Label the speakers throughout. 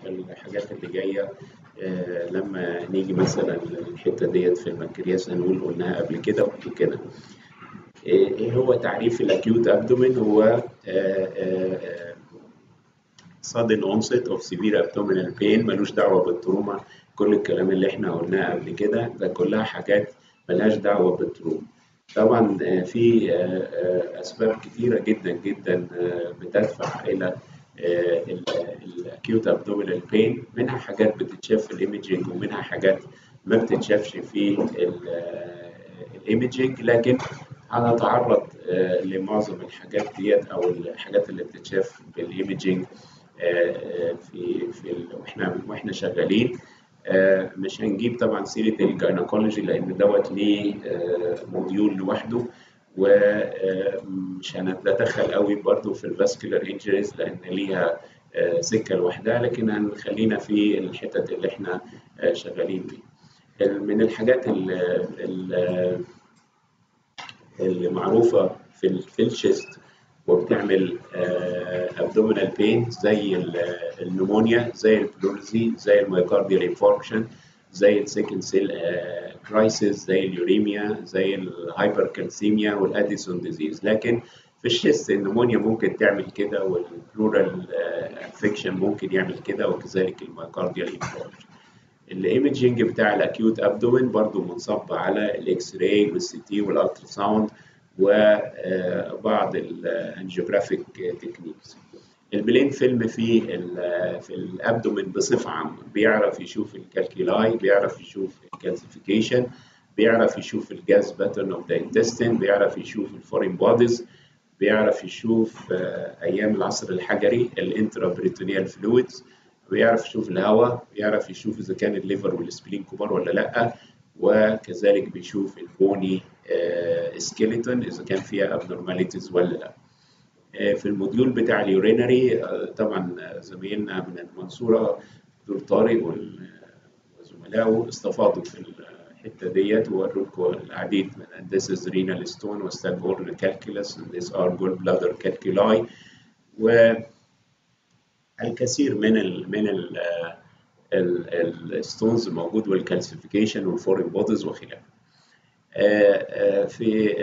Speaker 1: الحاجات اللي جايه آه، لما نيجي مثلا الحته ديت في البنكرياس هنقول قلناها قبل كده وكده ايه هو تعريف الاكيوت ابدومين هو آه، آه، آه، sudden onset of severe abdominal pain ملوش دعوه بالتروما كل الكلام اللي احنا قلناه قبل كده ده كلها حاجات ملهاش دعوه بالتروما طبعا آه، في آه، آه، اسباب كتيره جدا جدا آه، بتدفع الى الاكيوت ابدومينال بين منها حاجات بتتشاف في الايمجنج ومنها حاجات ما بتتشافش في الايمجنج لكن هنتعرض آه، لمعظم الحاجات ديت او الحاجات اللي بتتشاف بالايمجنج في في ال- واحنا واحنا شغالين آه، مش هنجيب طبعا سيره الجينيكولوجي لان دوت ليه آه، موديول لوحده ومش هنتدخل قوي برضو في الفاسكولار انجريز لان ليها آه، سكه لوحدها لكن هنخلينا في الحتت اللي احنا آه، شغالين فيها من الحاجات ال- ال- اللي معروفه في ال- في الشيست وبتعمل ابدومينال بين زي ال- النمونيا زي البلورزي زي الميوكارديال انفاركشن زي السكند سيل كرايسيس زي اليوريميا زي الهايبركالسيميا والاديسون ديزيز لكن في الشيست النمونيا ممكن تعمل كده والبلورال انفكشن ممكن يعمل كده وكذلك الميوكارديال انفاركشن الايمجنج بتاع الاكيوت ابدومين برضو منصب على الاكس راي والسي تي والالترا ساوند وبعض الانجيوجرافيك تكنيكس البلين فيلم في ال في الابدومين بصفه عامه بيعرف يشوف الكالكيلاي بيعرف يشوف الكالسيفيكيشن بيعرف يشوف الجاز باترن اوف ذا انتستين بيعرف يشوف الفورين بوديز بيعرف يشوف آه، ايام العصر الحجري الانترا بريتونيال فلويدز بيعرف يشوف الهواء بيعرف يشوف اذا كان الليفر والسبلين كبار ولا لا وكذلك بيشوف البوني سكيلتون اذا كان فيها ابنورماليتيز ولا لا آه، في الموديول بتاع اليورينري آه، طبعا آه، زميلنا من المنصوره دكتور طارق وال- وزملائه استفاضوا في الحته ديت ووروا لكم العديد من this is renal stone وستاجورن calculus and these are gallbladder calculi والكثير من ال من ال الستونز موجود والكالسيفيكيشن والفورين بوديز وخلافه. آه، آه، في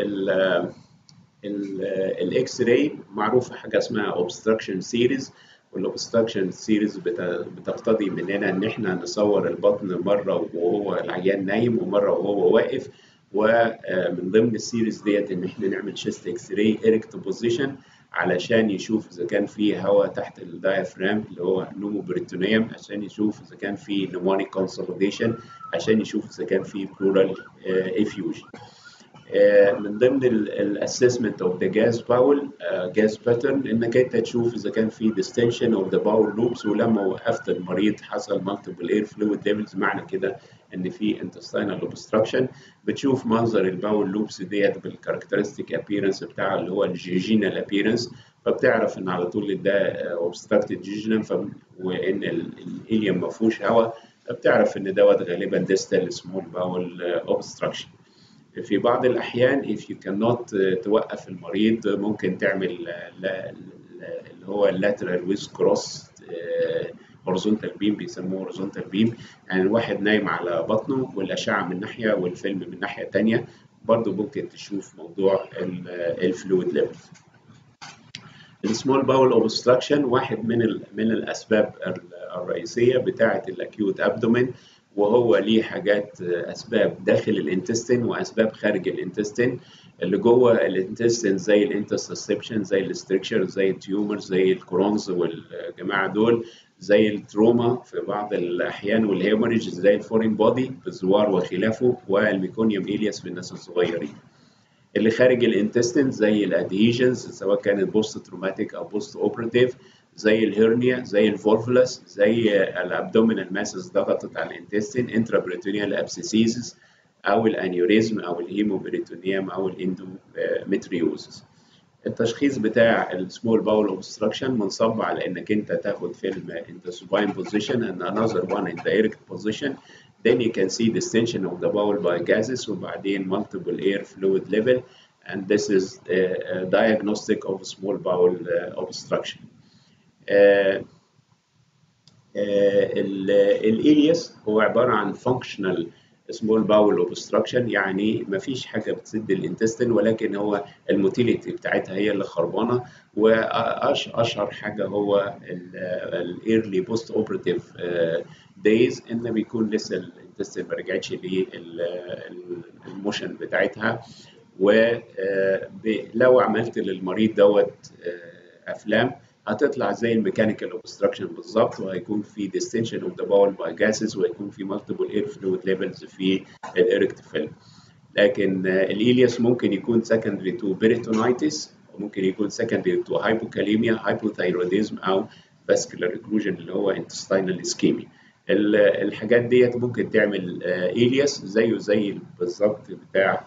Speaker 1: الاكس راي معروفه حاجه اسمها اوبستراكشن سيريز والاوبستراكشن سيريز بتقتضي مننا ان احنا نصور البطن مره وهو العيان نايم ومره وهو واقف ومن ضمن السيريز ديت ان احنا نعمل شيست اكس راي ايركت بوزيشن علشان يشوف اذا كان في هواء تحت الدايفرام اللي هو نومو بريتونيوم عشان يشوف اذا كان في نمونيك كونسوليديشن عشان يشوف اذا كان في بلورال افيوجن من ضمن الاسسمنت اوف ذا جاز باول جاز باترن انك انت تشوف اذا كان في ديستنشن اوف ذا باول لوبس ولما وقفت المريض حصل مالتيبل اير فلويد ليفلز معنى كده ان في انتستينال اوبستراكشن بتشوف منظر الباول لوبس ديت بالكاركترستيك ابييرنس بتاعها اللي هو الجيجينال ابييرنس فبتعرف ان على طول ده اوبستراكتد جيجينم وان الهيليوم ما فيهوش هواء فبتعرف ان دوت غالبا ديستال سمول باول اوبستراكشن في بعض الأحيان if you cannot توقف المريض ممكن تعمل اللي هو lateral with cross horizontal beam بيسموه horizontal beam يعني الواحد نايم على بطنه والأشعة من ناحية والفيلم من ناحية تانية برضه ممكن تشوف موضوع الفلويد ليفل السمول باول اوبستراكشن واحد من من الاسباب الرئيسيه بتاعه الاكيوت ابدومين وهو ليه حاجات اسباب داخل الانتستين واسباب خارج الانتستين اللي جوه الانتستين زي الانترسبشن زي الاستركشر زي التيومر زي الكرونز والجماعه دول زي التروما في بعض الاحيان والهيموريج زي الفورين بودي بالزوار وخلافه والميكونيوم الياس في الناس الصغيرين اللي خارج الانتستين زي الادهيجنز سواء كانت بوست تروماتيك او بوست اوبراتيف زي الهرنيا زي الفولفولس زي الابدومينال ماسز ضغطت على الانتستين انترابريتونيال ابسيسيسس او الانيوريزم او الهيموبريتونيوم او الاندومتريوزس التشخيص بتاع السمول باول اوبستراكشن منصب على انك انت تاخد فيلم in the supine position and another one in the erect position then you can see distension of the bowel by gases وبعدين multiple air fluid level and this is a, a diagnostic of small bowel uh, obstruction. Uh, الالياس هو عباره عن فانكشنال سمول باول اوبستراكشن يعني ما فيش حاجه بتسد الانتستين ولكن هو الموتيليتي بتاعتها هي اللي خربانه واشهر حاجه هو الايرلي بوست اوبراتيف دايز ان بيكون لسه الانتستين ما رجعتش للموشن بتاعتها ولو عملت للمريض دوت افلام هتطلع زي الميكانيكال اوبستراكشن بالظبط وهيكون في ديستنشن اوف ذا باول باي جاسز وهيكون في مالتيبل اير فلويد ليفلز في الاريكت فيلم لكن الالياس ممكن يكون سكندري تو بيريتونايتس وممكن يكون سكندري تو هايبوكاليميا هايبوثايروديزم او فاسكولار اكلوجن اللي هو انتستينال اسكيمي الحاجات ديت ممكن تعمل الياس زيه زي بالظبط بتاع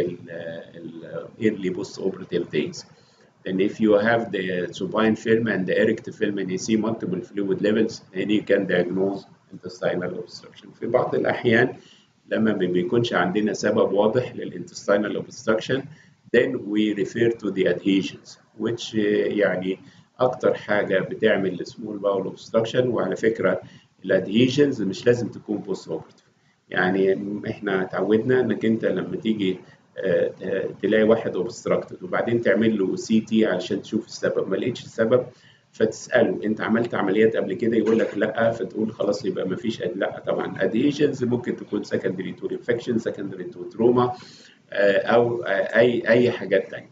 Speaker 1: الايرلي بوست اوبراتيف دايز And if you have the supine film and the erect film and you see multiple fluid levels, then you can diagnose intestinal obstruction. في بعض الأحيان لما ما بيكونش عندنا سبب واضح للintestinal obstruction, then we refer to the adhesions, which يعني أكتر حاجة بتعمل small bowel obstruction وعلى فكرة الادهيجنز مش لازم تكون post operative. يعني احنا اتعودنا انك انت لما تيجي تلاقي واحد اوبستراكتد وبعدين تعمل له سي تي علشان تشوف السبب ما لقيتش السبب فتساله انت عملت عمليات قبل كده يقول لك لا فتقول خلاص يبقى ما فيش لا طبعا ادهيجنز ممكن تكون سكندري تو انفكشن سكندري تو تروما او اي اي حاجات ثانيه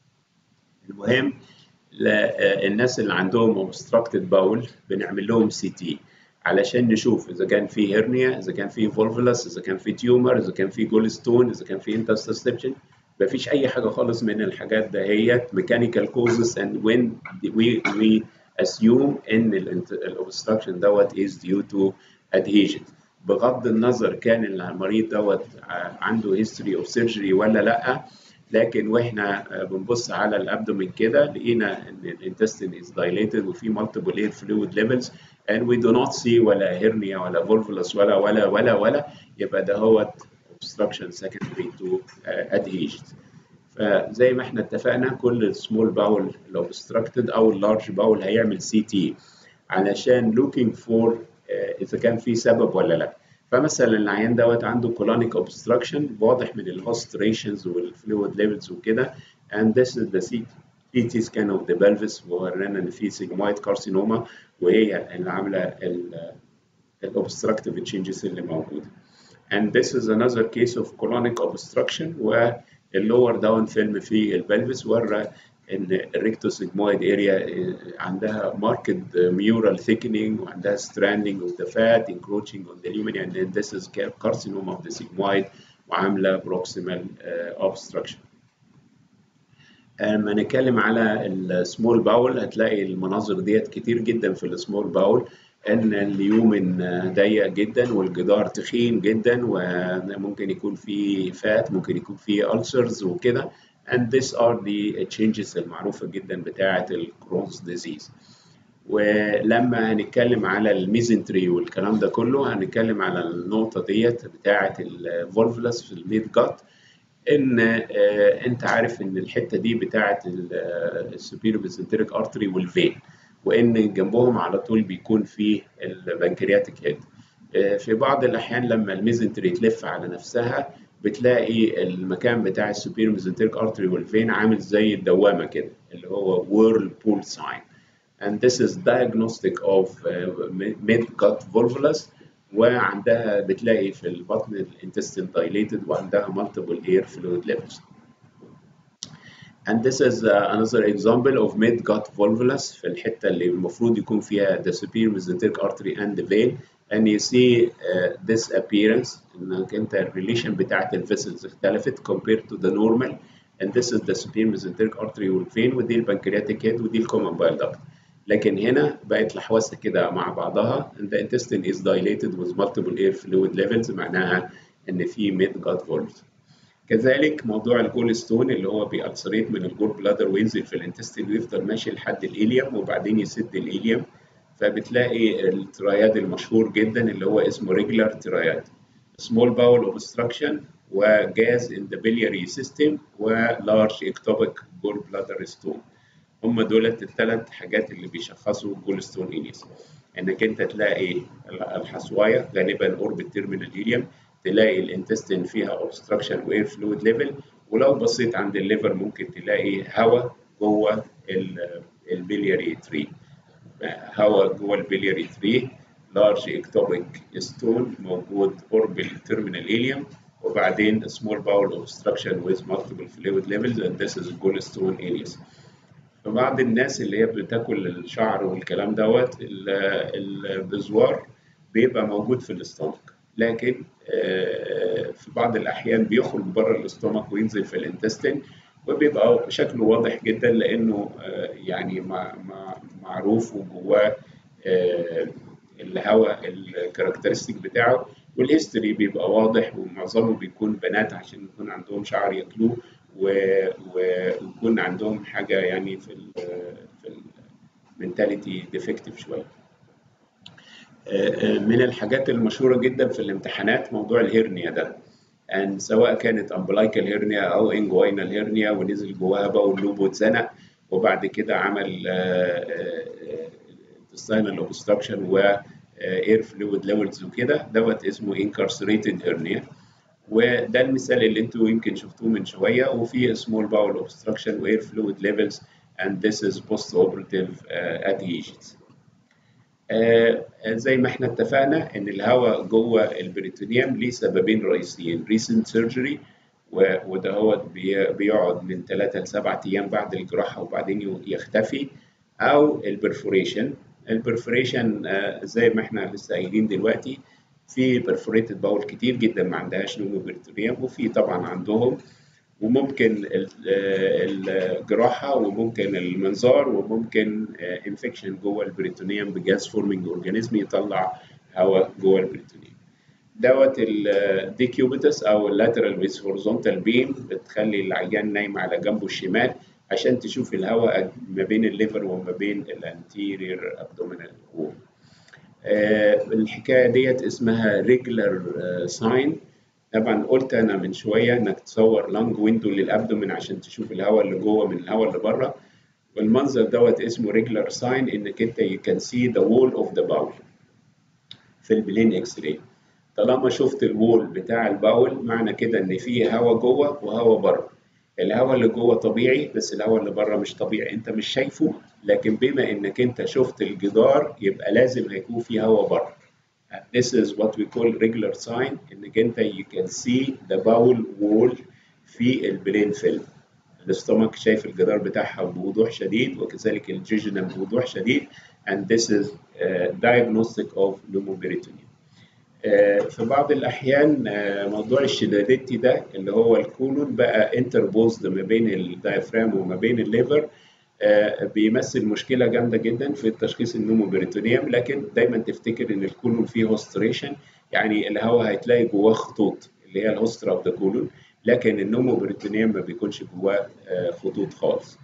Speaker 1: المهم الناس اللي عندهم اوبستراكتد باول بنعمل لهم سي تي علشان نشوف اذا كان في هرنيا اذا كان في فولفولس اذا كان في تيومر اذا كان في جول ستون اذا كان في انترستسبشن مفيش اي حاجه خالص من الحاجات دهيت ميكانيكال كوزز اند وين وي وي assume ان الاوبستراكشن دوت is due to adhesions بغض النظر كان المريض دوت عنده هيستوري اوف سيرجري ولا لا لكن واحنا بنبص على الابدومين كده لقينا ان الانتستين is dilated وفي multiple air fluid levels and we do not see ولا هرنيا ولا فولفولس ولا ولا ولا ولا يبقى ده هو obstruction secondary to uh, adhesions. فزي ما احنا اتفقنا كل السمول باول لو obstructed او اللارج باول هيعمل سي تي علشان looking for uh, اذا كان في سبب ولا لا. فمثلا العيان دوت عنده colonic obstruction واضح من الهوستريشنز والفلويد ليفلز وكده and this is the CT scan of the pelvis وورانا ان في sigmoid carcinoma وهي اللي عامله الاوبستراكتيف تشينجز اللي موجوده. And this is another case of colonic obstruction واللور داون فيلم في البلفس ورى ان الريكتوسيجمويد اريا عندها marked mural thickening وعندها stranding of the fat encroaching on the lumen and then this is carcinoma of the sigmoid وعامله proximal uh, obstruction. لما نتكلم على السمول باول هتلاقي المناظر ديت كتير جدا في السمول باول ان اليومن ضيق جدا والجدار تخين جدا وممكن يكون فيه فات ممكن يكون فيه ulcers وكده and these are the changes المعروفة جدا بتاعة الكرونز ديزيز ولما هنتكلم على الميزنتري والكلام ده كله هنتكلم على النقطة ديت بتاعة الفولفلس في الميد جات ان انت عارف ان الحتة دي بتاعة السوبيريور ميزنتريك ارتري والفين وان جنبهم على طول بيكون في البنكرياتيك هيد في بعض الاحيان لما الميزنتري تلف على نفسها بتلاقي المكان بتاع السوبير ميزنتريك ارتري والفين عامل زي الدوامه كده اللي هو whirlpool sign and this is diagnostic of mid gut volvulus وعندها بتلاقي في البطن الانتستين dilated وعندها multiple air fluid levels And this is uh, another example of mid-gut volvulus في الحتة اللي المفروض يكون فيها the superior mesenteric artery and the vein and you see uh, this appearance انك انت الريليشن بتاعت الفيسلز اختلفت compared to the normal and this is the superior mesenteric artery والفين ودي البنكرياتيك هيد ودي الكومن بايل داكت لكن هنا بقت لحوسه كده مع بعضها and the intestine is dilated with multiple air fluid levels معناها ان في mid gut volvulus كذلك موضوع الجول ستون اللي هو بيألسريت من الجول بلادر وينزل في الانتستين ويفضل ماشي لحد الإيليوم وبعدين يسد الإيليوم فبتلاقي التراياد المشهور جدا اللي هو اسمه ريجولار تراياد small bowel obstruction وجاز in the biliary system ولارج ectopic جول بلادر ستون هم دولت الثلاث حاجات اللي بيشخصوا جول ستون إليس انك انت تلاقي الحصوايه غالبا قرب التيرمينال هيليوم تلاقي الانتستين فيها اوبستراكشن واير فلويد ليفل ولو بصيت عند الليفر ممكن تلاقي هواء جوه البلياري تري هواء جوه البلياري تري لارج اكتوبيك ستون موجود قرب التيرمينال هيليوم وبعدين small bowel obstruction with multiple fluid levels and this is gallstone areas. فبعض الناس اللي هي بتاكل الشعر والكلام دوت البزوار بيبقى موجود في الاستومك لكن في بعض الاحيان بيخرج بره الاستومك وينزل في الانتستين وبيبقى شكله واضح جدا لانه يعني معروف وجواه الهواء الكاركترستيك بتاعه والهيستوري بيبقى واضح ومعظمه بيكون بنات عشان يكون عندهم شعر ياكلوه ويكون عندهم حاجه يعني في ال في المنتاليتي ديفكتيف شويه. من الحاجات المشهوره جدا في الامتحانات موضوع الهرنيا ده. and سواء كانت امبلايكال هيرنيا او انجوينال هيرنيا ونزل جواها بقى واللوب واتزنق وبعد كده عمل intestinal obstruction و اير فلويد ليفلز وكده دوت اسمه انكارسريتد هيرنيا وده المثال اللي انتوا يمكن شفتوه من شويه وفي سمول باول اوبستراكشن واير فلويد ليفلز and this is post operative uh, adhesions. آه زي ما احنا اتفقنا ان الهواء جوه البريتونيوم ليه سببين رئيسيين recent surgery وده هو بيقعد من 3 ل 7 ايام بعد الجراحه وبعدين يختفي او البرفوريشن البرفوريشن آه زي ما احنا لسه قايلين دلوقتي في برفوريتد باول كتير جدا ما عندهاش نومو بريتونيوم وفي طبعا عندهم وممكن الجراحه وممكن المنظار وممكن انفكشن جوه البريتونيوم بجاز فورمينج اورجانيزم يطلع هواء جوه البريتونيوم دوت الديكيوبيتس او اللاترال ويز هورزونتال بيم بتخلي العيان نايم على جنبه الشمال عشان تشوف الهواء ما بين الليفر وما بين الانتيرير ابدومينال وول الحكايه ديت اسمها ريجلر ساين طبعا قلت انا من شويه انك تصور لانج ويندو للابدومين عشان تشوف الهواء اللي جوه من الهواء اللي بره والمنظر دوت اسمه ريجلر ساين انك انت you can see the wall of the bowel في البلين اكس راي طالما شفت الوول بتاع الباول معنى كده ان في هواء جوه وهواء بره الهواء اللي جوه طبيعي بس الهواء اللي بره مش طبيعي انت مش شايفه لكن بما انك انت شفت الجدار يبقى لازم هيكون في هواء بره This is what we call regular sign انك انت you can see the bowel wall في البلين فيلم الاستومك شايف الجدار بتاعها بوضوح شديد وكذلك الجيجنم بوضوح شديد and this is uh, diagnostic of pneumoperitoneum. Uh, في بعض الأحيان uh, موضوع الشدادتي ده اللي هو الكولون بقى انتربوزد ما بين الدايفرام وما بين الليفر بيمثل مشكلة جامدة جدا في تشخيص النوموبريتونيوم لكن دايما تفتكر ان الكولون فيه هوستريشن يعني الهواء هتلاقي جواه خطوط اللي هي الهوسترا اوف ذا كولون لكن النوموبريتونيوم ما بيكونش جواه خطوط خالص.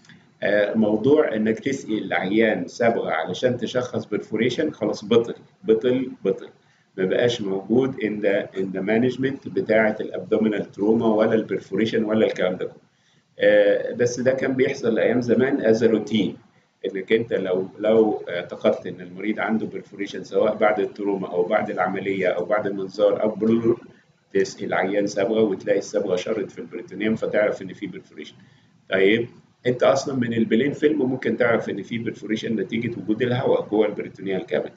Speaker 1: موضوع انك تسقي العيان صبغه علشان تشخص برفوريشن خلاص بطل بطل بطل ما بقاش موجود ان ذا ان ذا مانجمنت بتاعه الابدومينال تروما ولا البرفوريشن ولا الكلام ده كله. بس ده كان بيحصل ايام زمان از روتين انك انت لو لو اعتقدت ان المريض عنده برفوريشن سواء بعد التروما او بعد العمليه او بعد المنظار او برور تسقي العيان صبغه وتلاقي الصبغه شرت في البريتونيوم فتعرف ان في برفوريشن. طيب انت اصلا من البلين فيلم ممكن تعرف ان في برفوريشن نتيجه وجود الهواء جوه البريتونيال كافيتي.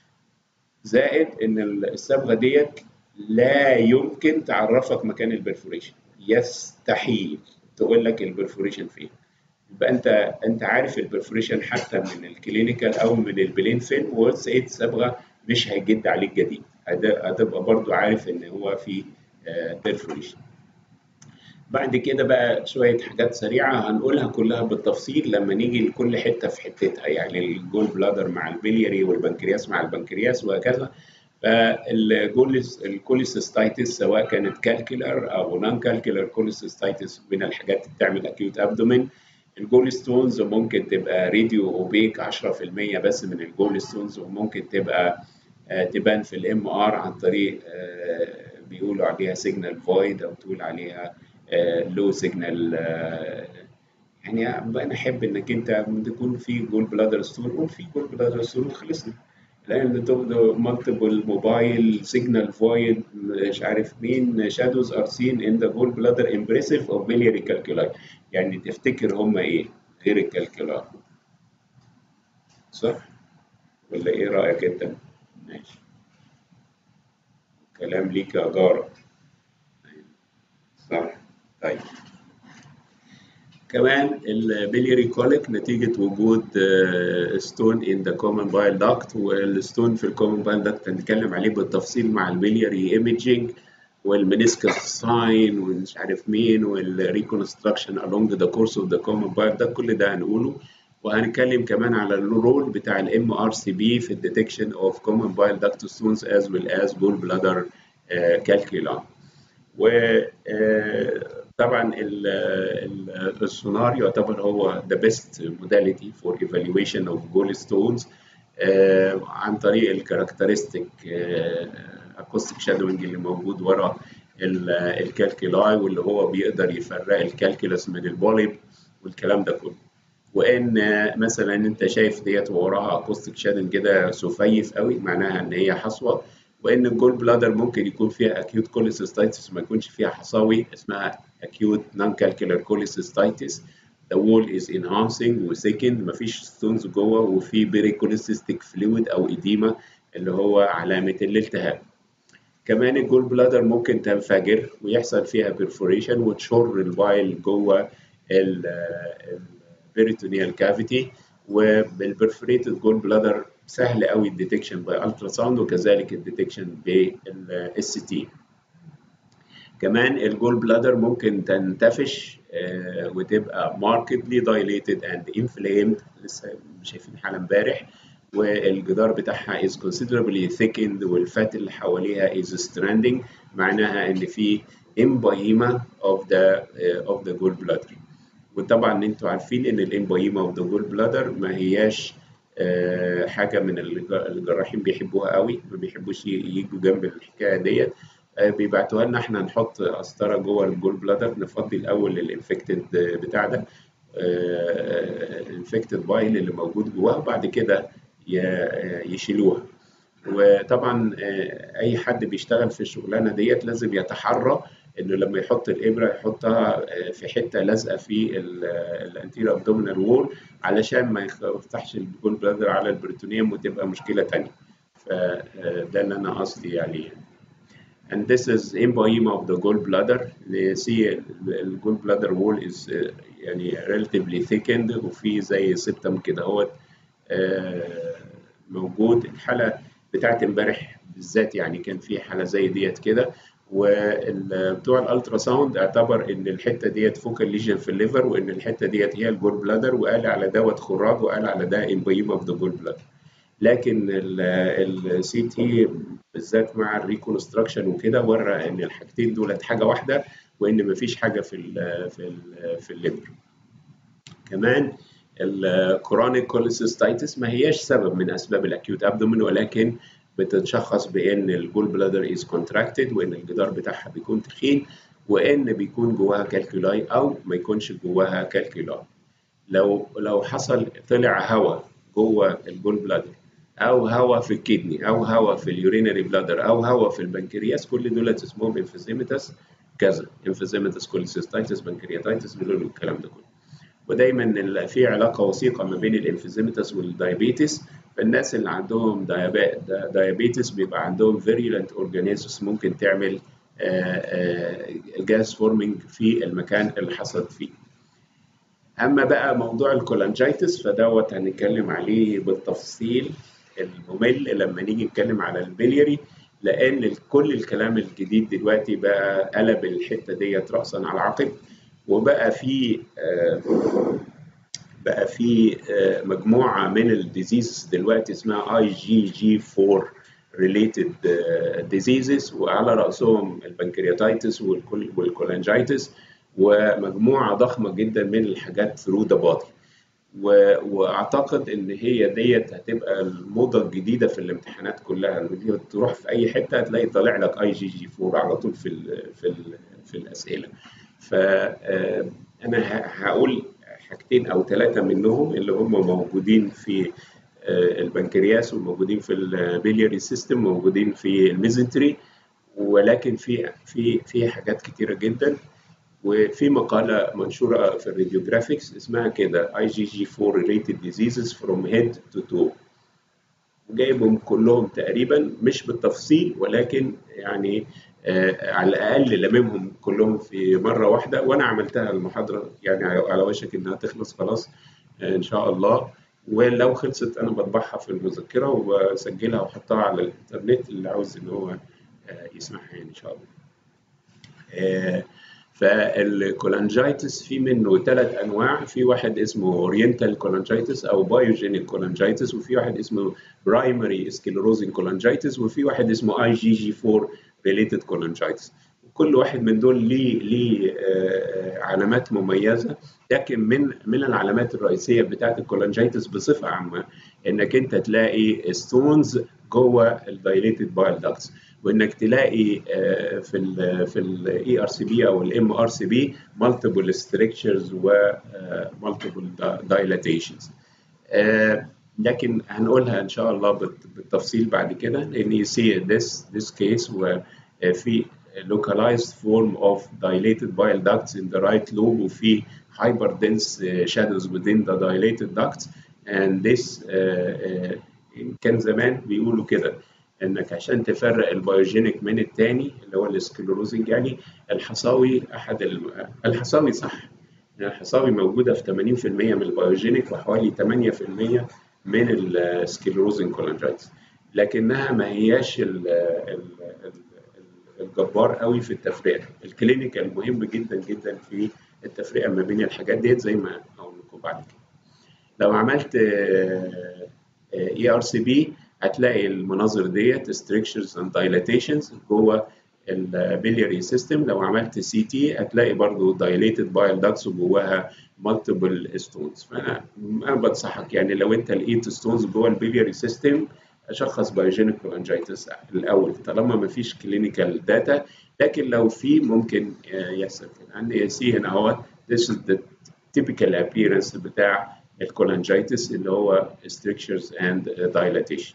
Speaker 1: زائد ان الصبغه ديت لا يمكن تعرفك مكان البرفوريشن يستحيل تقول لك البرفوريشن فين يبقى انت انت عارف البرفوريشن حتى من الكلينيكال او من البلين فيلم ولقيت صبغه مش هيجد عليك جديد هتبقى برضو عارف ان هو في برفوريشن بعد كده بقى شويه حاجات سريعه هنقولها كلها بالتفصيل لما نيجي لكل حته في حتتها يعني الجول بلادر مع البلياري والبنكرياس مع البنكرياس وهكذا فالكوليسيستايتس سواء كانت كالكولر او نون كالكولر كوليسيستايتس من الحاجات اللي بتعمل اكيوت ابدومين الجول ستونز ممكن تبقى راديو اوبيك 10% بس من الجول ستونز وممكن تبقى تبان في الام ار عن طريق بيقولوا عليها سيجنال فويد او تقول عليها لو سيجنال يعني انا احب انك انت تكون في جول بلادر ستون قول في جول بلادر ستون وخلصنا لان multiple mobile signal void مش عارف مين shadows are seen in the gallbladder impressive of biliary calculi يعني تفتكر هم ايه غير الكالكولاي صح ولا ايه رايك انت ماشي كلام ليك يا جاره صح طيب كمان البيليري كوليك نتيجة وجود ستون ان ذا كومن بايل داكت والستون في الكومن بايل داكت هنتكلم عليه بالتفصيل مع البيليري ايميجينج والمنسكس ساين ومش عارف مين والريكونستراكشن along the course of the common bile ده كل ده هنقوله وهنتكلم كمان على الرول بتاع الام ار سي بي في الديتكشن اوف common bile duct stones as well as gall bladder calculi و طبعا السونار يعتبر هو the best modality for evaluation of gallstones عن طريق الكاركترستيك اكوستيك شادوينج اللي موجود ورا الكالكولاي واللي هو بيقدر يفرق الكالكولس من البوليب والكلام ده كله وان مثلا انت شايف ديت وراها اكوستيك شادنج كده سفيف قوي معناها ان هي حصوه وان الجول بلادر ممكن يكون فيها اكيوت كوليسيستايتس ما يكونش فيها حصاوي اسمها acute non-calcular cholecystitis the wall is enhancing وسكند مفيش ستونز جوه وفي بيريكوليسيستيك فلويد او اديما اللي هو علامه الالتهاب كمان الجول بلادر ممكن تنفجر ويحصل فيها بيرفوريشن وتشر البايل جوه البيريتونيال كافيتي وبالبرفوريتد جول بلادر سهل قوي الديتكشن باي الترا ساوند وكذلك الديتكشن بالاس تي كمان الجول بلادر ممكن تنتفش وتبقى markedly dilated and inflamed لسه شايفين حاله امبارح والجدار بتاعها is considerably thickened والفات اللي حواليها is stranding معناها ان في emboyema of the uh, of the gallbladder وطبعا انتوا عارفين ان الامبويما of the gallbladder ما هياش uh, حاجه من الجراحين بيحبوها قوي ما بيحبوش يجوا جنب الحكايه ديت uh, بيبعتوها لنا احنا نحط قسطره جوه الجول بلادر نفضي الاول الانفكتد بتاع ده الانفكتد بايل اللي موجود جواها وبعد كده يشيلوها وطبعا اي حد بيشتغل في الشغلانه ديت لازم يتحرى انه لما يحط الابره يحطها في حته لازقه في الانتير ابدومينال وول علشان ما يفتحش الجول بلادر على البريتونيوم وتبقى مشكله ثانيه فده اللي انا قصدي عليه and this is emboyema of the gallbladder see the gallbladder wall is يعني relatively thickened وفي زي سبتم كده اهوت موجود الحاله بتاعت امبارح بالذات يعني كان في حاله زي ديت كده وبتوع الالترا ساوند اعتبر ان الحته ديت فوكال ليجن في الليفر وان الحته ديت هي الجول بلادر وقال على دوت خراج وقال على ده امبيما اوف ذا جول بلادر لكن السي تي بالذات مع الريكونستراكشن وكده ورى ان الحاجتين دولت حاجه واحده وان مفيش حاجه في ال في ال في الليفر كمان الكورونيك كوليسيستايتس ما هياش سبب من اسباب الاكيوت ابدومين ولكن بتتشخص بان الجول بلادر از كونتراكتد وان الجدار بتاعها بيكون تخين وان بيكون جواها كالكولاي او ما يكونش جواها كالكولاي لو لو حصل طلع هواء جوه الجول بلادر او هواء في الكدني او هواء في اليورينري بلادر او هواء في البنكرياس كل دول اسمهم انفيزيمتس كذا انفيزيمتس كوليسيستايتس بنكرياتايتس دول الكلام ده كله ودايما في علاقه وثيقه ما بين الانفيزيمتس والدايابيتس فالناس اللي عندهم دايابيتس بيبقى عندهم فيريولنت اورجانيزمز ممكن تعمل جاز فورمينج في المكان اللي حصلت فيه اما بقى موضوع الكولانجيتس فدوت هنتكلم عليه بالتفصيل الممل لما نيجي نتكلم على البليري لان كل الكلام الجديد دلوقتي بقى قلب الحته ديت راسا على عقب وبقى في بقى في مجموعه من الديزيز دلوقتي اسمها اي جي جي 4 ريليتد ديزيزز وعلى راسهم البنكرياتايتس والكولانجيتس ومجموعه ضخمه جدا من الحاجات ثرو ذا بادي واعتقد ان هي ديت هتبقى الموضه الجديده في الامتحانات كلها تروح في اي حته هتلاقي طالع لك اي جي جي 4 على طول في ال في ال في الاسئله فانا هقول حاجتين او ثلاثه منهم اللي هم موجودين في البنكرياس وموجودين في البيلياري سيستم موجودين في الميزنتري ولكن في في في حاجات كتيره جدا وفي مقاله منشوره في الراديوجرافيكس اسمها كده اي جي جي 4 related diseases from head to toe جايبهم كلهم تقريبا مش بالتفصيل ولكن يعني آه على الاقل لممهم كلهم في مره واحده وانا عملتها المحاضره يعني على وشك انها تخلص خلاص آه ان شاء الله ولو خلصت انا بطبعها في المذكره وبسجلها واحطها على الانترنت اللي عاوز ان هو آه يسمعها يعني ان شاء الله. فالكولانجايتس في منه ثلاث انواع في واحد اسمه اورينتال كولانجايتس او بايوجينيك كولانجايتس وفي واحد اسمه برايمري سكلروزين كولانجايتس وفي واحد اسمه اي جي جي 4 ريليتد كولانجايتس كل واحد من دول ليه ليه علامات مميزه لكن من من العلامات الرئيسيه بتاعت الكولانجايتس بصفه عامه انك انت تلاقي ستونز جوه الدايليتد بايل داكتس وانك تلاقي في ال في الاي ار سي بي او الام ار سي بي مالتيبل ستركتشرز ومالتيبل دايلاتيشنز لكن هنقولها ان شاء الله بالتفصيل بعد كده لان you see this this case where في localized form of dilated bile ducts in the right lobe وفي hyperdense shadows within the dilated ducts and this كان زمان بيقولوا كده انك عشان تفرق البيوجينيك من الثاني اللي هو السكلروزنج يعني الحصاوي احد الحصاوي صح يعني الحصاوي موجوده في 80% من البيوجينيك وحوالي 8% من السكلروزنج كولانجايتس لكنها ما هياش ال ال الجبار قوي في التفرقه الكلينيكال مهم جدا جدا في التفرقه ما بين الحاجات ديت زي ما هقول لكم بعد كده لو عملت اي ار سي بي هتلاقي المناظر ديت structures and dilations جوه البلياري سيستم لو عملت سي تي هتلاقي برضو dilated bile ducts وجواها multiple stones فانا انا بنصحك يعني لو انت لقيت ستونز جوه البلياري سيستم اشخص بايوجينيك كولانجيتس الاول طالما ما فيش كلينيكال داتا لكن لو في ممكن يحصل كده عندي سي هنا اهوت this is the typical appearance بتاع الكولانجيتس اللي هو strictures and dilatation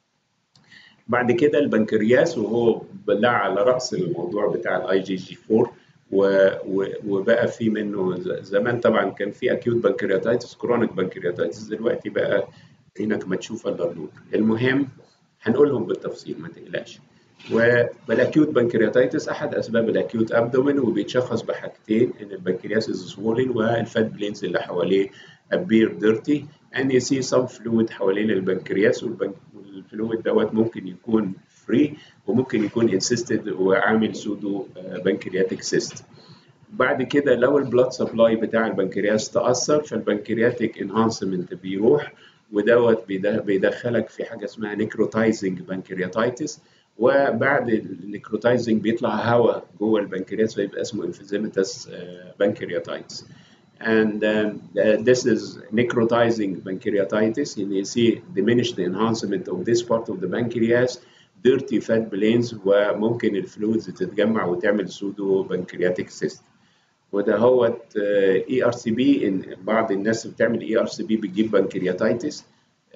Speaker 1: بعد كده البنكرياس وهو بلع على راس الموضوع بتاع الاي جي جي 4 و... و... وبقى في منه زمان طبعا كان في اكيوت بنكرياتايتس كرونيك بنكرياتايتس دلوقتي بقى عينك ما تشوف الا النور المهم هنقولهم بالتفصيل ما تقلقش والاكيوت بنكرياتايتس احد اسباب الاكيوت ابدومين وبيتشخص بحاجتين ان البنكرياس از سوولن والفات بلينز اللي حواليه ابير ديرتي ان يو سي سم فلويد حوالين البنكرياس والفلويد دوت ممكن يكون فري وممكن يكون انسيستد وعامل سودو بنكرياتيك سيست بعد كده لو البلاد سبلاي بتاع البنكرياس تاثر فالبنكرياتيك انهانسمنت بيروح ودوت بيدخلك في حاجه اسمها نيكروتايزنج بنكرياتايتس وبعد النيكروتايزنج بيطلع هواء جوه البنكرياس فيبقى اسمه انفيزيمتس بنكرياتايتس and um, uh, this is necrotizing pancreatitis and you see diminished enhancement of this part of the pancreas dirty fat planes وممكن الفلويدز تتجمع وتعمل سودو بنكرياتيك سيست وده هو اي ار سي بي ان بعض الناس بتعمل اي ار سي بي بتجيب بنكرياتايتس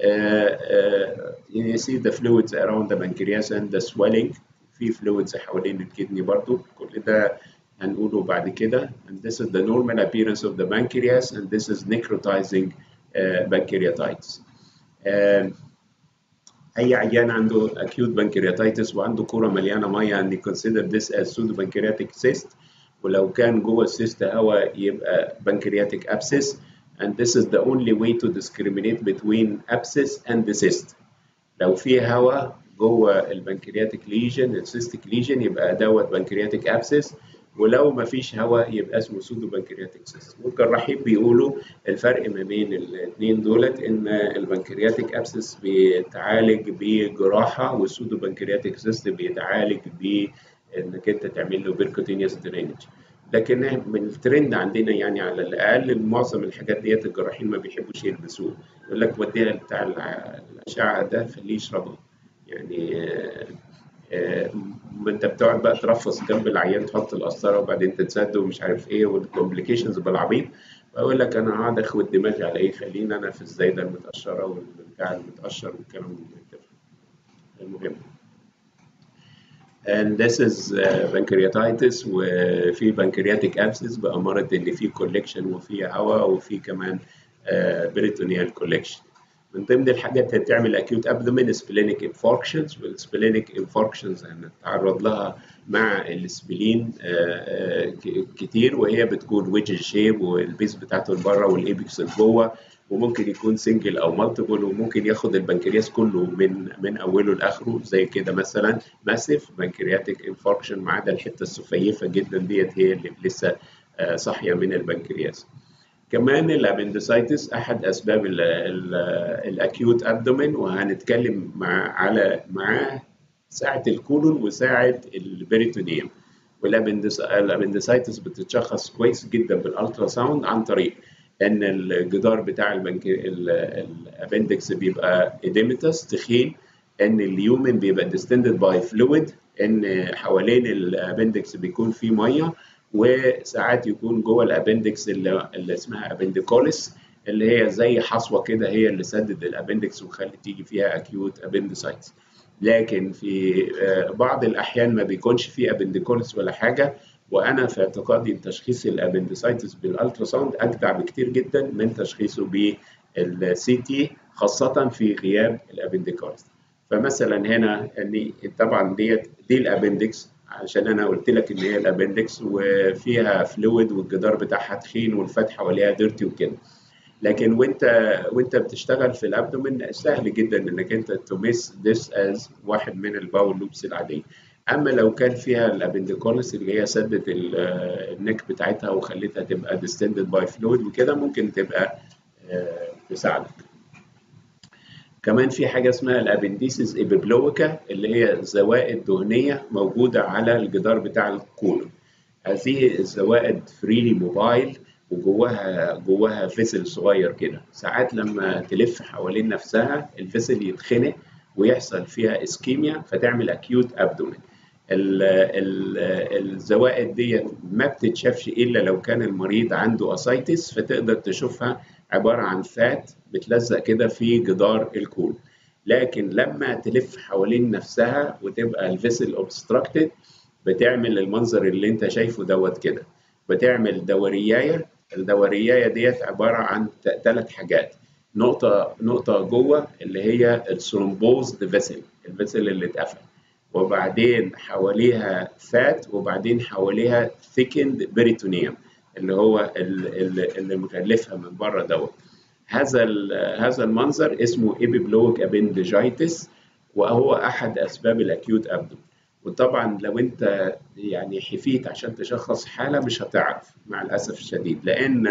Speaker 1: you see the fluids around the pancreas and the swelling في fluids حوالين الكدني برضو كل ده هنقوله بعد كده and this is the normal appearance of the pancreas and this is necrotizing uh, pancreatitis uh, اي عيان عنده acute pancreatitis وعنده كوره مليانه ميه and consider this as pseudopancreatic cyst ولو كان جوه السيست هواء يبقى pancreatic abscess and this is the only way to discriminate between abscess and the cyst لو في هواء جوه البنكرياتيك ليجن السيستيك ليجن يبقى دوت بنكرياتيك abscess ولو ما فيش هواء يبقى اسمه سودو بنكرياتيك سيست والجراحين بيقولوا الفرق ما بين الاثنين دولت ان البنكرياتيك ابسس بيتعالج بجراحه والسودو بنكرياتيك سيست بيتعالج بانك انت تعمل له بيركوتينيوس درينج لكن من الترند عندنا يعني على الاقل معظم الحاجات ديت الجراحين ما بيحبوش يلبسوها يقول لك وديها بتاع الاشعه ده خليه يشربها يعني آه انت بتقعد بقى ترفص جنب العيان تحط القسطره وبعدين تتسد ومش عارف ايه والكومبليكيشنز بالعبيط بقول لك انا هقعد اخد دماغي على ايه خليني انا في الزايده المتقشره بتاع المتقشر والكلام ده المهم and this is uh, pancreatitis وفي pancreatic abscess بأمارة إن في collection وفي هواء وفي كمان uh, peritoneal collection من ضمن الحاجات اللي بتعمل acute abdomen splenic infarctions والsplenic infarctions هنتعرض لها مع السبلين كتير وهي بتكون ويدج شيب والبيس بتاعته لبره والايبكس لجوه وممكن يكون سنجل او مالتيبل وممكن ياخد البنكرياس كله من من اوله لاخره زي كده مثلا ماسيف بنكرياتيك انفاركشن ما عدا الحته السفيفه جدا ديت هي اللي لسه صاحيه من البنكرياس كمان الابندسايتس احد اسباب الاكيوت ابدومين وهنتكلم مع على معاه ساعه الكولون وساعه البريتونيوم والابندسايتس بتتشخص كويس جدا بالالترا ساوند عن طريق ان الجدار بتاع الابندكس بيبقى اديمتس تخين ان اليومن بيبقى ديستندد باي فلويد ان حوالين الابندكس بيكون في ميه وساعات يكون جوه الابندكس اللي, اللي اسمها ابنديكوليس اللي هي زي حصوه كده هي اللي سدد الابندكس وخلت تيجي فيها اكيوت ابندسايتس لكن في بعض الاحيان ما بيكونش في ابنديكوليس ولا حاجه وانا في اعتقادي تشخيص الابندسايتس بالالترا ساوند اجدع بكتير جدا من تشخيصه بالسي تي خاصه في غياب الابنديكوليس فمثلا هنا ان طبعا ديت دي الابندكس عشان انا قلت لك ان هي الابندكس وفيها فلويد والجدار بتاعها تخين والفتحه حواليها ديرتي وكده لكن وانت وانت بتشتغل في الابدومين سهل جدا انك انت تمس ذس از واحد من الباول لوبس العاديه اما لو كان فيها الابنديكولس اللي هي سدت النك بتاعتها وخلتها تبقى ديستندد باي فلويد وكده ممكن تبقى تساعدك كمان في حاجه اسمها الابنديسيس ايبيبلويكا اللي هي زوائد دهنيه موجوده على الجدار بتاع الكولون هذه الزوائد فريلي موبايل وجواها جواها فيسل صغير كده ساعات لما تلف حوالين نفسها الفيسل يتخنق ويحصل فيها اسكيميا فتعمل اكيوت ابدومين الزوائد دي ما بتتشافش الا لو كان المريض عنده اسايتس فتقدر تشوفها عباره عن فات بتلزق كده في جدار الكول لكن لما تلف حوالين نفسها وتبقى الفيسل اوبستراكتد بتعمل المنظر اللي انت شايفه دوت كده بتعمل دوريايه الدوريايه ديت عباره عن ثلاث حاجات نقطه نقطه جوه اللي هي الثرومبوز فيسل الفيسل اللي اتقفل وبعدين حواليها فات وبعدين حواليها ثيكند بريتونيوم اللي هو اللي مغلفها من بره دوت هذا هذا المنظر اسمه ايبيبلويك ابندجايتس وهو احد اسباب الاكيوت ابدوم وطبعا لو انت يعني حفيت عشان تشخص حاله مش هتعرف مع الاسف الشديد لان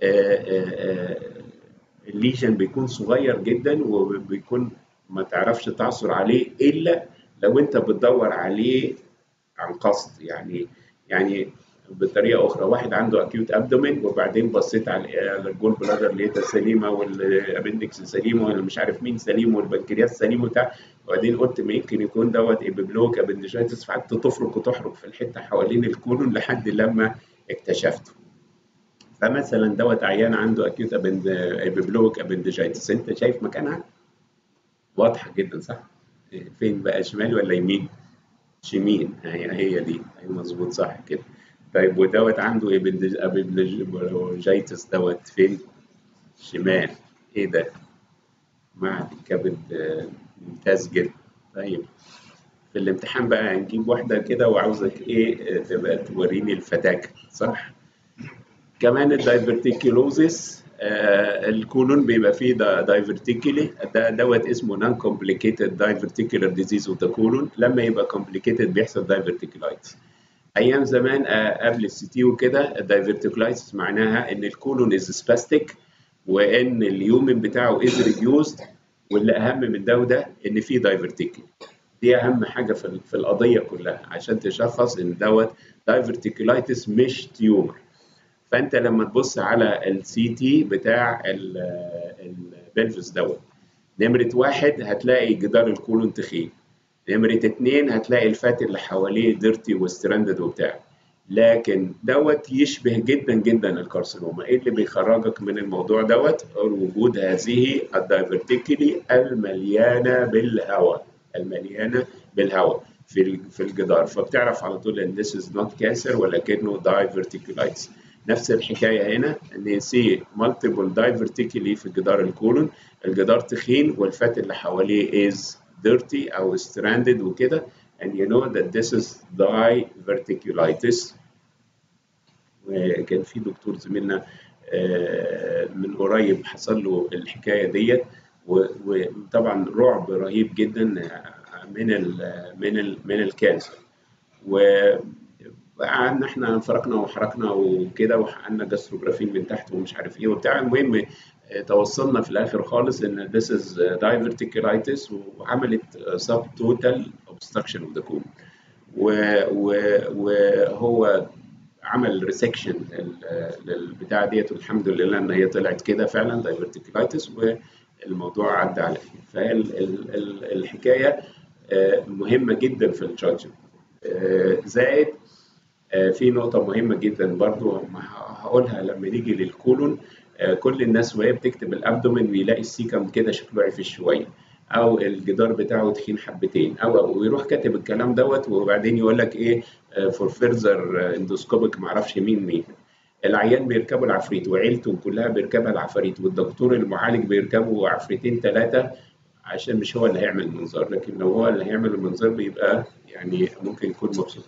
Speaker 1: الليجن بيكون صغير جدا وبيكون ما تعرفش تعثر عليه الا لو انت بتدور عليه عن قصد يعني يعني بطريقه اخرى واحد عنده اكيوت ابدومين وبعدين بصيت على الجول بلادر لقيتها سليمه والابندكس سليم ولا مش عارف مين سليم والبنكرياس سليم وبتاع وبعدين قلت ما يمكن يكون دوت ايبيبلوك ابندجايتس فقعدت تفرك وتحرك في الحته حوالين الكولون لحد لما اكتشفته فمثلا دوت عيان عنده اكيوت ابند ايبيبلوك ابندجايتس انت شايف مكانها واضحه جدا صح فين بقى شمال ولا يمين شمين هي هي دي هي مظبوط صح كده طيب ودوت عنده ابندجايتس دوت فين شمال ايه ده مع الكبد ممتاز جدا طيب في الامتحان بقى هنجيب واحده كده وعاوزك ايه تبقى توريني الفتاكه صح كمان الدايفرتيكيلوزيس آه الكولون بيبقى فيه دايفرتيكولي ده دوت اسمه نون كومبليكيتد دايفرتيكولار ديزيز اوف ذا كولون لما يبقى كومبليكيتد بيحصل دايفرتيكولايتس ايام زمان آه قبل السي تي وكده الدايفرتيكولايتس معناها ان الكولون از سباستيك وان اليومن بتاعه از ريديوست واللي اهم من ده وده ان في دايفرتيكولي دي اهم حاجه في, في القضيه كلها عشان تشخص ان دوت دايفرتيكولايتس مش تيومر فانت لما تبص على السي تي بتاع البلفس دوت نمرة واحد هتلاقي جدار الكولون تخين نمرة اتنين هتلاقي الفات اللي حواليه ديرتي وستراندد وبتاع لكن دوت يشبه جدا جدا الكارسينوما ايه اللي بيخرجك من الموضوع دوت وجود هذه الدايفرتيكلي المليانه بالهواء المليانه بالهواء في في الجدار فبتعرف على طول ان this is not cancer ولكنه diverticulitis نفس الحكايه هنا ان سي مالتيبل diverticuli في جدار الكولون الجدار تخين والفات اللي حواليه is dirty او stranded وكده and you know that this is diverticulitis وكان في دكتور زميلنا من قريب حصل له الحكايه ديت وطبعا رعب رهيب جدا من ال من ال من الكانسر وقعدنا احنا فرقنا وحركنا وكده وحققنا جاستروجرافين من تحت ومش عارف ايه وبتاع المهم توصلنا في الاخر خالص ان this is diverticulitis وعملت sub total obstruction of the colon وهو عمل ريسكشن للبتاع ديت والحمد لله ان هي طلعت كده فعلا دايفرتيكولايتس والموضوع عدى على خير فالحكايه مهمه جدا في الجادجمنت زائد في نقطه مهمه جدا برضو هقولها لما نيجي للكولون كل الناس وهي بتكتب الابدومين بيلاقي السيكم كده شكله عفش شويه او الجدار بتاعه تخين حبتين او او ويروح كاتب الكلام دوت وبعدين يقول لك ايه فور فيرزر اندوسكوبيك معرفش مين مين العيان بيركبوا العفريت وعيلته كلها بيركبها العفاريت والدكتور المعالج بيركبوا عفريتين ثلاثه عشان مش هو اللي هيعمل المنظار لكن لو هو اللي هيعمل المنظار بيبقى يعني ممكن يكون مبسوط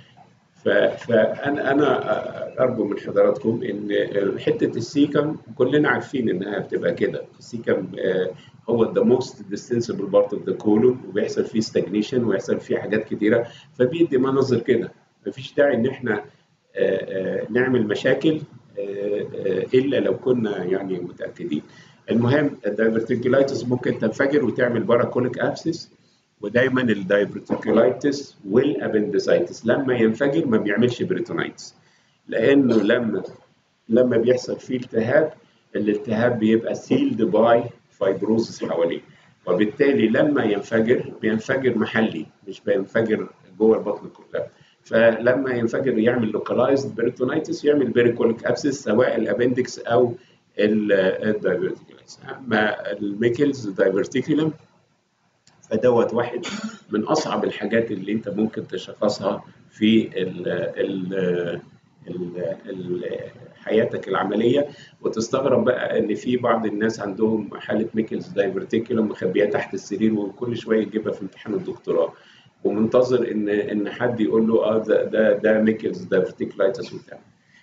Speaker 1: فانا انا ارجو من حضراتكم ان حته السيكم كلنا عارفين انها بتبقى كده السيكم هو the most distensible part of the colon وبيحصل فيه stagnation ويحصل فيه حاجات كتيره فبيدي مناظر كده مفيش داعي ان احنا نعمل مشاكل الا لو كنا يعني متاكدين المهم الدايفرتيكولايتس ممكن تنفجر وتعمل باراكوليك ابسس ودايما الدايفرتيكولايتس والابندسايتس لما ينفجر ما بيعملش بريتونايتس لانه لما لما بيحصل فيه التهاب الالتهاب بيبقى سيلد باي فايبروزس حواليه وبالتالي لما ينفجر بينفجر محلي مش بينفجر جوه البطن كلها فلما ينفجر يعمل لوكالايزد بريتونايتس يعمل بيريكوليك ابسس سواء الابندكس او الدايفرتيكولايتس اما الميكلز دايفرتيكولم فدوت واحد من اصعب الحاجات اللي انت ممكن تشخصها في ال ال ال ال حياتك العمليه وتستغرب بقى ان في بعض الناس عندهم حاله ميكلز دايفرتيكولم مخبيه تحت السرير وكل شويه يجيبها في امتحان الدكتوراه ومنتظر ان ان حد يقول له اه ده ده, ده ميكلز دايفرتيكولايتس وبتاع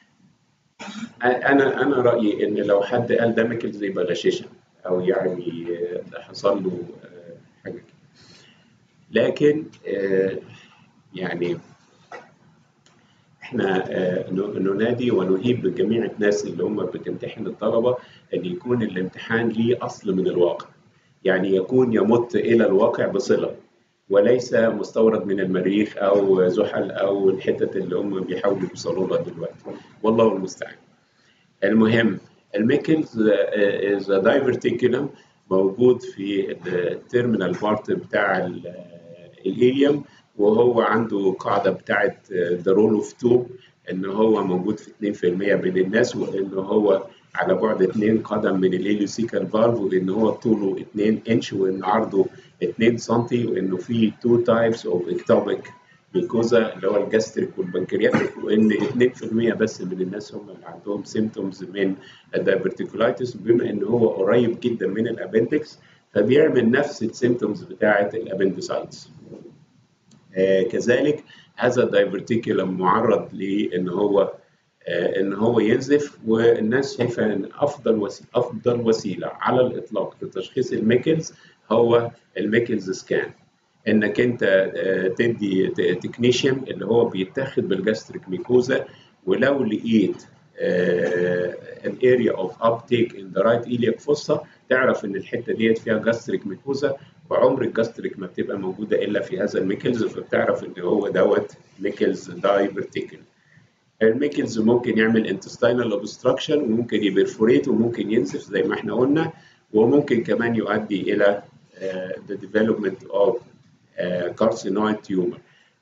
Speaker 1: انا انا رايي ان لو حد قال ده ميكلز يبقى غشاشا او يعني ده حصل له حاجه كده لكن يعني احنا ننادي ونهيب جميع الناس اللي هم بتمتحن الطلبه ان يكون الامتحان ليه اصل من الواقع يعني يكون يمت الى الواقع بصله وليس مستورد من المريخ او زحل او الحتت اللي هم بيحاولوا يوصلوا لها دلوقتي والله المستعان المهم الميكلز از دايفرتيكولم موجود في التيرمينال بارت بتاع الإيليوم وهو عنده قاعده بتاعه ذا رول اوف توب ان هو موجود في 2% من الناس وان هو على بعد 2 قدم من الهيليوسيكال فالف وان هو طوله 2 انش وان عرضه 2 سم وانه في تو تايبس اوف اكتوبيك ميكوزا اللي هو الجاستريك والبنكرياتيك وان 2% بس من الناس هم اللي عندهم سيمتومز من الدايفرتيكولايتس بما ان هو قريب جدا من الابندكس فبيعمل نفس السيمتومز بتاعه الابندسايتس آه كذلك هذا الدايفرتيكولم معرض لان هو آه ان هو ينزف والناس شايفه ان افضل وسيله افضل وسيله على الاطلاق لتشخيص الميكلز هو الميكلز سكان انك انت آه تدي تكنيشيوم اللي هو بيتاخد بالجاستريك ميكوزا ولو لقيت الاريا اوف ابتيك ان ذا رايت ايلياك فوسا تعرف ان الحته ديت فيها جاستريك ميكوزا وعمر الجاستريك ما بتبقى موجوده الا في هذا الميكلز فبتعرف ان هو دوت ميكلز دايفرتيكل الميكلز ممكن يعمل انتستينال اوبستراكشن وممكن يبرفوريت وممكن ينزف زي ما احنا قلنا وممكن كمان يؤدي الى the development of carcinoid tumor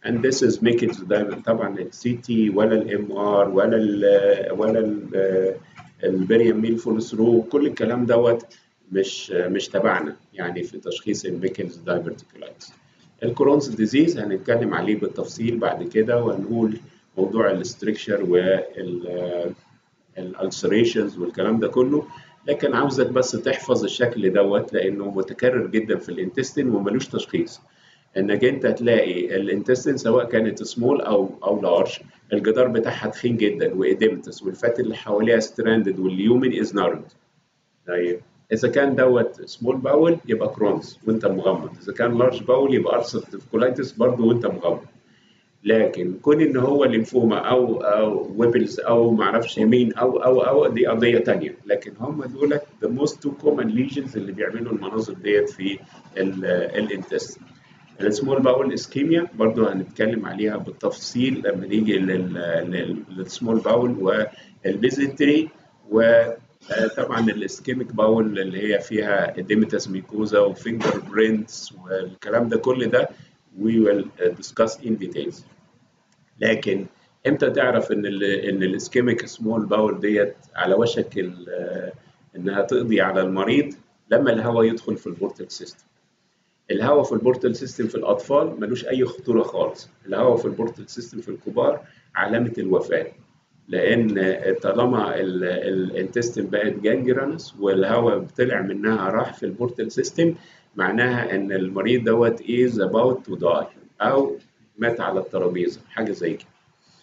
Speaker 1: and this is makes ده طبعا السي تي ولا الام ار ولا ال ولا ال البريم ميل فول ثرو كل الكلام دوت مش مش تبعنا يعني في تشخيص الميكلز دايفرتيكولايتس الكرونز ديزيز هنتكلم عليه بالتفصيل بعد كده وهنقول موضوع الاستركشر والالسريشنز والكلام ده كله لكن عاوزك بس تحفظ الشكل دوت لانه متكرر جدا في الانتستين وملوش تشخيص انك انت تلاقي الانتستين سواء كانت سمول او او لارج الجدار بتاعها تخين جدا واديمتس والفات اللي حواليها ستراندد واليومن از نارد طيب اذا كان دوت سمول باول يبقى كرونز وانت مغمض اذا كان لارج باول يبقى ارثرتيف كولايتس برضه وانت مغمض لكن كون ان هو ليمفوما او او ويبلز او ما اعرفش يمين او او او دي قضيه ثانيه لكن هم دول the most two common lesions اللي بيعملوا المناظر ديت في الانتستين السمول باول اسكيميا برضو هنتكلم عليها بالتفصيل لما نيجي للسمول باول والبيزنتري وطبعا الاسكيميك باول اللي هي فيها اديمتاس ميكوزا وفينجر برينتس والكلام ده كل ده we will discuss in details لكن امتى تعرف ان ال ان الاسكيميك سمول باول ديت على وشك انها تقضي على المريض لما الهواء يدخل في البورتال سيستم الهواء في البورتال سيستم في الاطفال ملوش اي خطوره خالص الهواء في البورتال سيستم في الكبار علامه الوفاه لان طالما الانتستين بقت جانجرانس والهواء طلع منها راح في البورتال سيستم معناها ان المريض دوت is about to die او مات على الترابيزه حاجه زي كده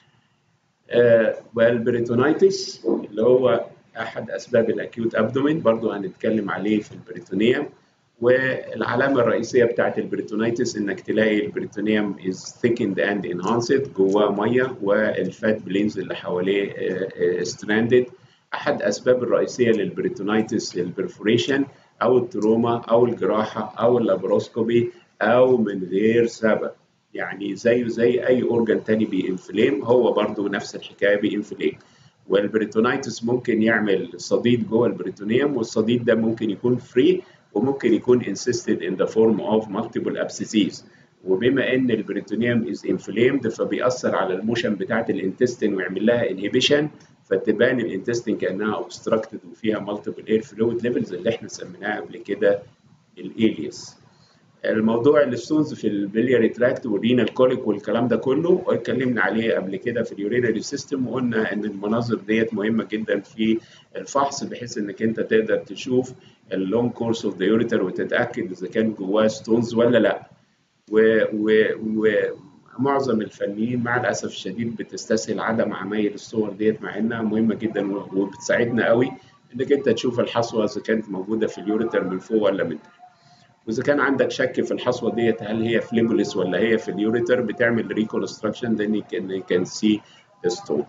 Speaker 1: آه والبريتونيتس اللي هو احد اسباب الاكيوت ابدومين برضو هنتكلم عليه في البريتونيوم والعلامه الرئيسيه بتاعت البريتونيتس انك تلاقي البريتونيوم is thickened and enhanced جواه ميه والفات بلينز اللي حواليه ستراندد احد اسباب الرئيسيه للبريتونيتس البرفوريشن او التروما او الجراحه او اللابروسكوبي او من غير سبب يعني زيه زي اي اورجان تاني بينفليم هو برضو نفس الحكايه بينفليم والبريتونيتس ممكن يعمل صديد جوه البريتونيوم والصديد ده ممكن يكون فري وممكن يكون insisted in the form of multiple abscesses وبما ان البريتونيوم is inflamed فبيأثر على الموشن بتاعت الانتستين ويعمل لها inhibition فتبان الانتستين كانها obstructed وفيها multiple air fluid levels اللي احنا سميناها قبل كده الاليس الموضوع الستونز في البلياري تراكت والرينال كوليك والكلام ده كله اتكلمنا عليه قبل كده في اليورينري سيستم وقلنا ان المناظر ديت مهمه جدا في الفحص بحيث انك انت تقدر تشوف اللونج كورس اوف ذا يوريتر وتتاكد اذا كان جواه ستونز ولا لا ومعظم الفنيين مع الاسف الشديد بتستسهل عدم عمايل الصور ديت مع انها مهمه جدا وبتساعدنا قوي انك انت تشوف الحصوه اذا كانت موجوده في اليوريتر من فوق ولا من تحت واذا كان عندك شك في الحصوه ديت هل هي فليبوليس ولا هي في اليوريتر بتعمل ريكونستراكشن then you can see the stone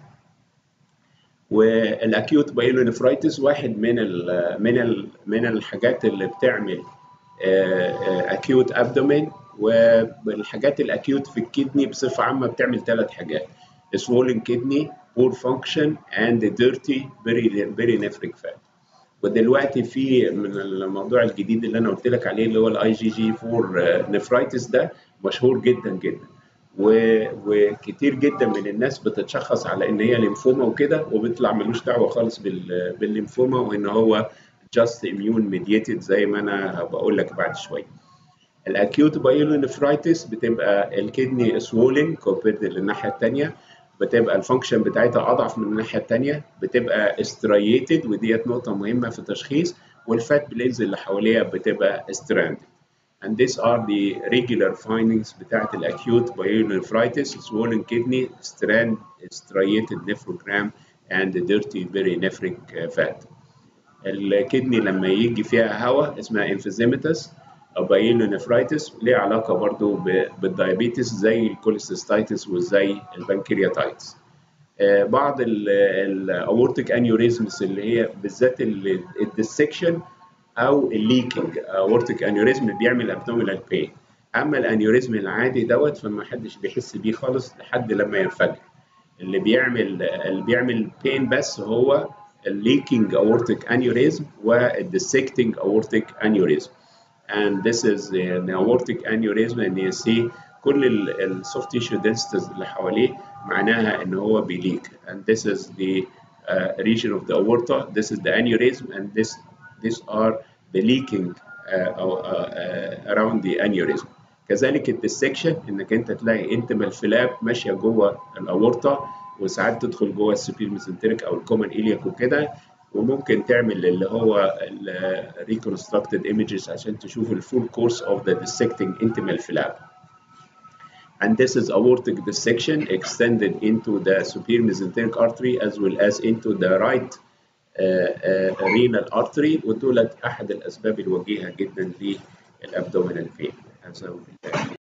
Speaker 1: والاكيوت بايلونيفرايتس واحد من ال من ال من الحاجات اللي بتعمل اكيوت ابدومين والحاجات الاكيوت في الكدني بصفه عامه بتعمل ثلاث حاجات swollen kidney poor function and dirty perinephric fat ودلوقتي في من الموضوع الجديد اللي انا قلت لك عليه اللي هو الاي جي جي 4 نفرايتس ده مشهور جدا جدا وكتير جدا من الناس بتتشخص على ان هي ليمفوما وكده وبيطلع ملوش دعوه خالص بالليمفوما وان هو جاست اميون ميديتد زي ما انا بقول لك بعد شويه الاكيوت بايلونيفرايتس بتبقى الكدني سوولن كومبيرد للناحيه الثانيه بتبقى الفانكشن بتاعتها اضعف من الناحيه الثانيه بتبقى استريتد وديت نقطه مهمه في التشخيص والفات بلينز اللي حواليها بتبقى stranded and these are the regular findings بتاعت الاكيوت pyelonephritis swollen kidney strand striated nephrogram and dirty perinephric fat الكدني لما يجي فيها هواء اسمها emphysematous او بايلونيفرايتس ليه علاقه برضو بالدايابيتس زي الكوليسيستايتس وزي البنكرياتايتس بعض الاورتيك انيوريزمز اللي هي بالذات الديسكشن او الليكنج اورتيك انيوريزم بيعمل ابدومينال بين اما الانيوريزم العادي دوت فما حدش بيحس بيه خالص لحد لما ينفجر اللي بيعمل اللي بيعمل بين بس هو الليكنج اورتيك انيوريزم والديسكتنج اورتيك انيوريزم and this is an aortic aneurysm and you see كل السوفت تيشو density اللي حواليه معناها ان هو بيليك and this is the uh, region of the aorta this is the aneurysm and this these are the leaking uh, uh, uh, around the aneurysm كذلك الديسكشن انك انت تلاقي انتمال فلاب ماشيه جوه الاورطه وساعات تدخل جوه السوبير ميزنتريك او الكومن إلياك وكده وممكن تعمل اللي هو الريكونستراكتد ايمجز عشان تشوف الفول كورس اوف ذا dissecting intimal flap and this is aortic dissection extended into the superior mesenteric artery as well as into the right uh, uh, renal artery ودولت احد الاسباب الوجيهه جدا للابدومينال فين